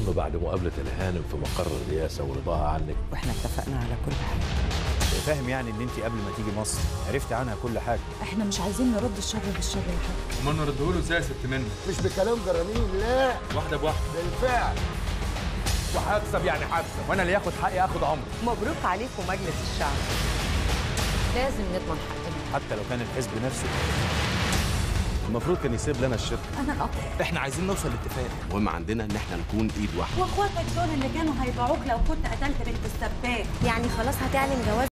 المهم بعد مقابله الهانم في مقر الرئاسه ورضاها عنك واحنا اتفقنا على كل حاجه فاهم يعني ان انت قبل ما تيجي مصر عرفت عنها كل حاجه احنا مش عايزين نرد الشر بالشر يا حاج امال نرده له ازاي يا ست منى مش بكلام جرانين لا واحده بواحده بالفعل وهكسب يعني هكسب وانا اللي ياخد حقي اخد عمري مبروك عليكم مجلس الشعب لازم نضمن حقنا حتى لو كان الحزب نفسه المفروض كان يسيب لنا الشركه انا الاقوى احنا عايزين نوصل لاتفاق المهم عندنا ان احنا نكون ايد واحده واخواتك دول اللي كانوا هيبيعوك لو كنت قتلت بنت السباك يعني خلاص هتعلن جواز